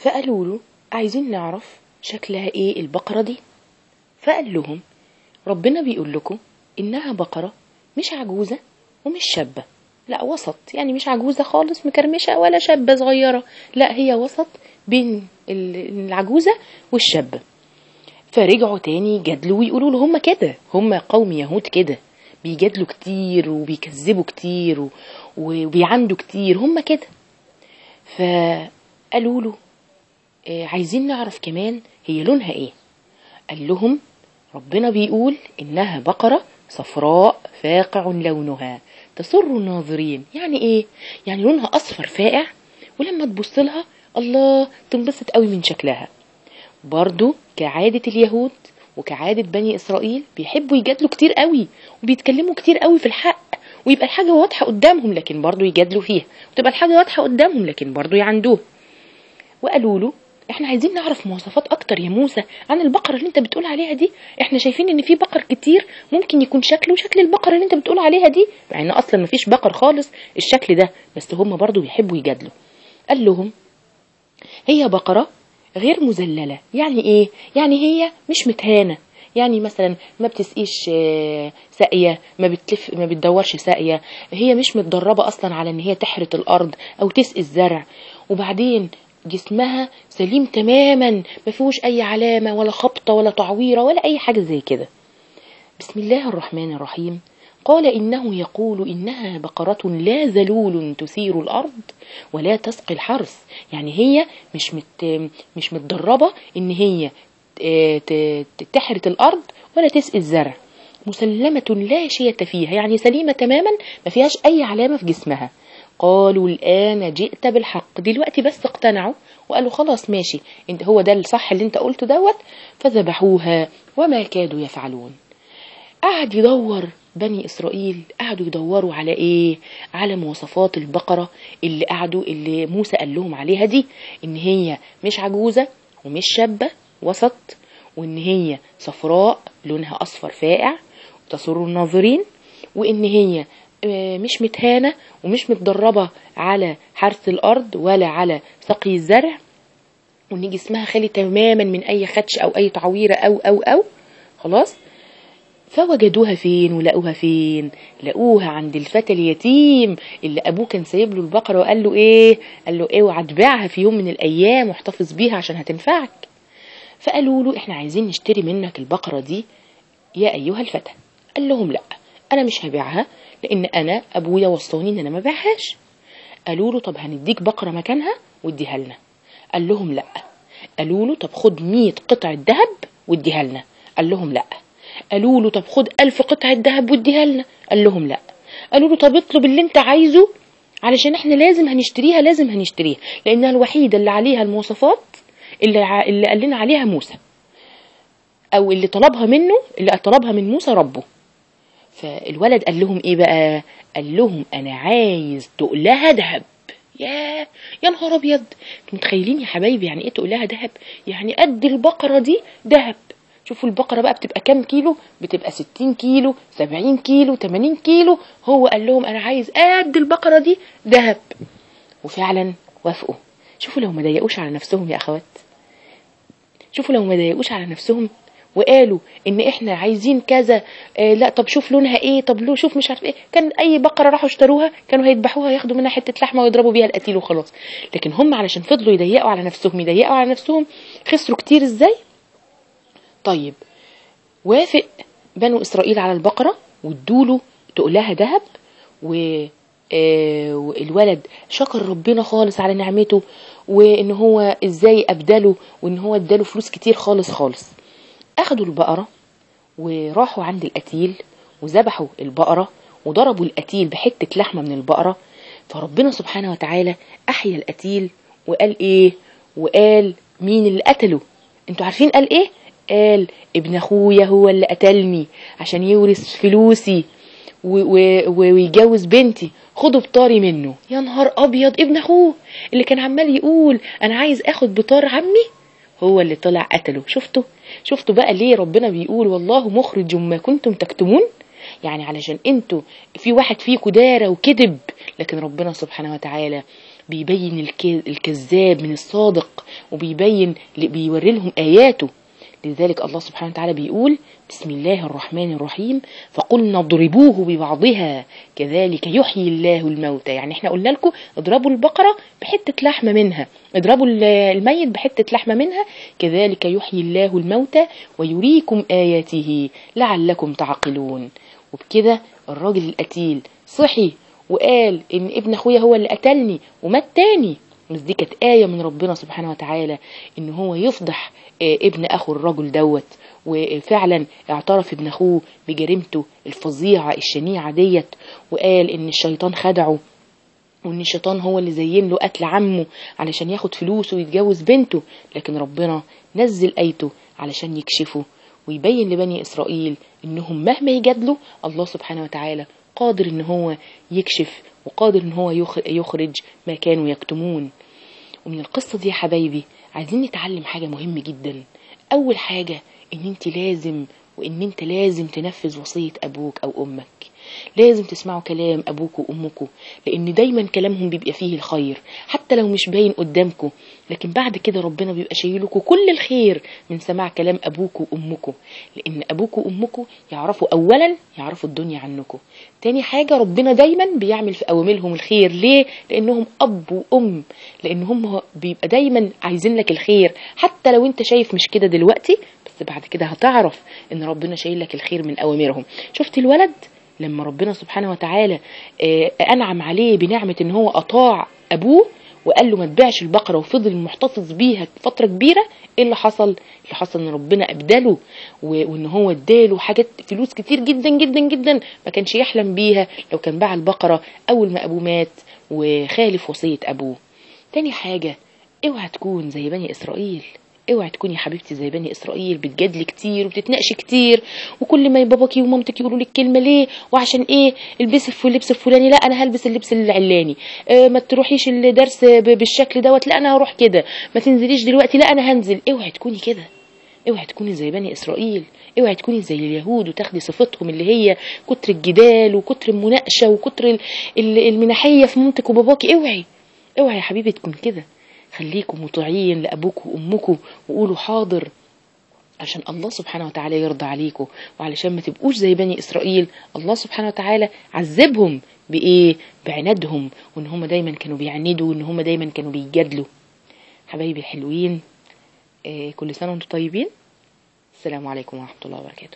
فقالوا له عايزين نعرف شكلها ايه البقرة دي فقال لهم ربنا بيقول لكم انها بقرة مش عجوزة ومش شابة لا وسط يعني مش عجوزة خالص مكرمشة ولا شابة صغيرة لا هي وسط بين ال- العجوزة والشابة فرجعوا تاني جادلوا ويقولوا له هم كده هم قوم يهود كده بيجادلوا كتير وبيكذبوا كتير و- وبيعندوا كتير هم كده فقالوا له آه، عايزين نعرف كمان هي لونها ايه قال لهم ربنا بيقول انها بقرة صفراء فاقع لونها تسر الناظرين يعني ايه يعني لونها اصفر فاقع ولما تبص لها الله تنبسط قوي من شكلها برضو كعادة اليهود وكعادة بني إسرائيل بيحبوا يجادلوا كتير قوي وبيتكلموا كتير قوي في الحق ويبقى الحاجة واضحة قدامهم لكن برضو يجادلوا فيها وتبقى الحاجة واضحة قدامهم لكن برضو يعندوها وقالوا له احنا عايزين نعرف مواصفات اكتر يا موسى عن البقرة اللي انت بتقول عليها دي احنا شايفين ان في بقر كتير ممكن يكون شكله شكل البقرة اللي انت بتقول عليها دي مع ان اصلا مفيش بقر خالص الشكل ده بس هم برضو بيحبوا يجادلوا قال لهم هي بقرة غير مذللة يعني ايه يعني هي مش متهانة يعني مثلا ما بتسقيش آه، ساقية ما بتلف ما بتدورش ساقية هي مش متدربة اصلا على ان هي تحرث الارض او تسقي الزرع وبعدين جسمها سليم تماما ما فيهوش اي علامة ولا خبطة ولا تعويرة ولا اي حاجة زي كده بسم الله الرحمن الرحيم قال إنه يقول إنها بقرة لا ذلول تثير الأرض ولا تسقي الحرث يعني هي مش مت مش متدربة إن هي ت- ت- تحرث الأرض ولا تسقي الزرع مسلمة لا شية فيها يعني سليمة تماما ما فيهاش أي علامة في جسمها قالوا الآن جئت بالحق دلوقتي بس اقتنعوا وقالوا خلاص ماشي انت هو ده الصح اللي انت قلته دوت فذبحوها وما كادوا يفعلون قعد يدور بني إسرائيل قعدوا يدوروا على إيه على مواصفات البقرة اللي قعدوا اللي موسى قال لهم عليها دي إن هي مش عجوزة ومش شابة وسط وإن هي صفراء لونها أصفر فاقع تسر الناظرين وإن هي آه، مش متهانة ومش متدربة على حرث الأرض ولا على سقي الزرع وإن جسمها خالي تماما من أي خدش أو أي تعويرة أو أو أو خلاص فوجدوها فين ولقوها فين لقوها عند الفتى اليتيم اللي ابوه كان سايب له البقره وقال له ايه قال له اوعى تبيعها في يوم من الايام واحتفظ بيها عشان هتنفعك فقالوا له احنا عايزين نشتري منك البقره دي يا ايها الفتى قال لهم لا انا مش هبيعها لان انا ابويا وصاني ان انا ما بيعهاش قالوا له طب هنديك بقره مكانها واديها لنا قال لهم لا قالوا له طب خد 100 قطعه ذهب واديها لنا قال لهم لا قالوا له طب خد ألف قطعة ذهب واديها لنا قال لهم لا قالوا له طب اطلب اللي انت عايزه علشان احنا لازم هنشتريها لازم هنشتريها لانها الوحيدة اللي عليها المواصفات اللي, ع... اللي قال لنا عليها موسى او اللي طلبها منه اللي طلبها من موسى ربه فالولد قال لهم ايه بقى قال لهم انا عايز تقلها ذهب يا يا نهار ابيض انتوا متخيلين يا حبايبي يعني ايه تقلها ذهب يعني قد البقره دي ذهب شوفوا البقرة بقى بتبقى كام كيلو بتبقى 60 كيلو 70 كيلو 80 كيلو هو قال لهم انا عايز قد البقرة دي ذهب وفعلا وافقوا شوفوا لو ما ضايقوش على نفسهم يا اخوات شوفوا لو ما ضايقوش على نفسهم وقالوا ان احنا عايزين كذا آه لا طب شوف لونها ايه طب لو شوف مش عارف ايه كان اي بقره راحوا اشتروها كانوا هيذبحوها ياخدوا منها حته لحمه ويضربوا بيها القتيل وخلاص لكن هم علشان فضلوا يضيقوا على نفسهم يضيقوا على نفسهم خسروا كتير ازاي طيب وافق بنو إسرائيل على البقرة وادوله تقلها ذهب و آه، والولد شكر ربنا خالص على نعمته وان هو ازاي ابدله وان هو اداله فلوس كتير خالص خالص اخدوا البقرة وراحوا عند القتيل وذبحوا البقرة وضربوا القتيل بحتة لحمة من البقرة فربنا سبحانه وتعالى أحيا القتيل وقال إيه وقال مين اللي قتله انتوا عارفين قال إيه قال ابن أخويا هو اللي قتلني عشان يورث فلوسي و- و- و- ويجوز بنتي خدوا بطاري منه يا نهار أبيض ابن أخوه اللي كان عمال يقول أنا عايز أخد بطار عمي هو اللي طلع قتله شفتوا شفتوا بقى ليه ربنا بيقول والله مخرج ما كنتم تكتمون يعني علشان انتوا في واحد فيكم دار وكذب لكن ربنا سبحانه وتعالى بيبين الك- الكذاب من الصادق وبيبين بيوري لهم آياته لذلك الله سبحانه وتعالى بيقول بسم الله الرحمن الرحيم فقلنا اضربوه ببعضها كذلك يحيي الله الموتى يعني احنا قلنا لكم اضربوا البقرة بحتة لحمة منها اضربوا الميت بحتة لحمة منها كذلك يحيي الله الموتى ويريكم آياته لعلكم تعقلون وبكده الراجل القتيل صحي وقال ان ابن اخويا هو اللي قتلني ومات تاني بس دي كانت آية من ربنا سبحانه وتعالى إن هو يفضح ابن أخو الرجل دوت وفعلا اعترف ابن أخوه بجريمته الفظيعة الشنيعة ديت وقال إن الشيطان خدعه وإن الشيطان هو اللي زين له قتل عمه علشان ياخد فلوسه ويتجوز بنته لكن ربنا نزل آيته علشان يكشفه ويبين لبني إسرائيل إنهم مهما يجادلوا الله سبحانه وتعالى قادر إن هو يكشف وقادر إن هو يخرج ما كانوا يكتمون ومن القصة دي يا حبايبي عايزين نتعلم حاجة مهمة جدا أول حاجة إن أنت لازم وإن أنت لازم تنفذ وصية أبوك أو أمك لازم تسمعوا كلام أبوك وأمكم لأن دايما كلامهم بيبقى فيه الخير حتى لو مش باين قدامكم لكن بعد كده ربنا بيبقى شايلكم كل الخير من سماع كلام أبوك وأمكم لأن أبوك وأمكم يعرفوا أولا يعرفوا الدنيا عنكم تاني حاجة ربنا دايما بيعمل في أوامرهم الخير ليه؟ لأنهم أب وأم لأن هم بيبقى دايما عايزين لك الخير حتى لو أنت شايف مش كده دلوقتي بس بعد كده هتعرف إن ربنا شايل لك الخير من أوامرهم شفت الولد لما ربنا سبحانه وتعالى أنعم عليه بنعمة إن هو أطاع أبوه وقال له ما تبيعش البقرة وفضل محتفظ بيها فترة كبيرة ايه اللي حصل اللي حصل ان ربنا ابدله وان هو اداله حاجات فلوس كتير جدا جدا جدا ما كانش يحلم بيها لو كان باع البقرة اول ما ابوه مات وخالف وصية ابوه تاني حاجة اوعى تكون زي بني اسرائيل اوعي تكوني يا حبيبتي زي بني اسرائيل بتجادلي كتير وبتتناقشي كتير وكل ما باباكي ومامتك يقولوا لك كلمه ليه وعشان ايه البسي في اللبس الفلاني لا انا هلبس اللبس العلاني اه ما تروحيش الدرس بالشكل دوت لا انا هروح كده ما تنزليش دلوقتي لا انا هنزل اوعي تكوني كده اوعي تكوني زي بني اسرائيل اوعي تكوني زي اليهود وتاخدي صفتهم اللي هي كتر الجدال وكتر المناقشه وكتر المناحيه في مامتك وباباكي اوعي اوعي يا حبيبي تكون كده خليكم مطيعين لأبوكم وأمكم وقولوا حاضر عشان الله سبحانه وتعالى يرضى عليكم وعلشان ما تبقوش زي بني إسرائيل الله سبحانه وتعالى عذبهم بإيه بعنادهم وإن هم دايما كانوا بيعندوا وإن هم دايما كانوا بيجادلوا حبايبي الحلوين إيه كل سنة وانتم طيبين السلام عليكم ورحمة الله وبركاته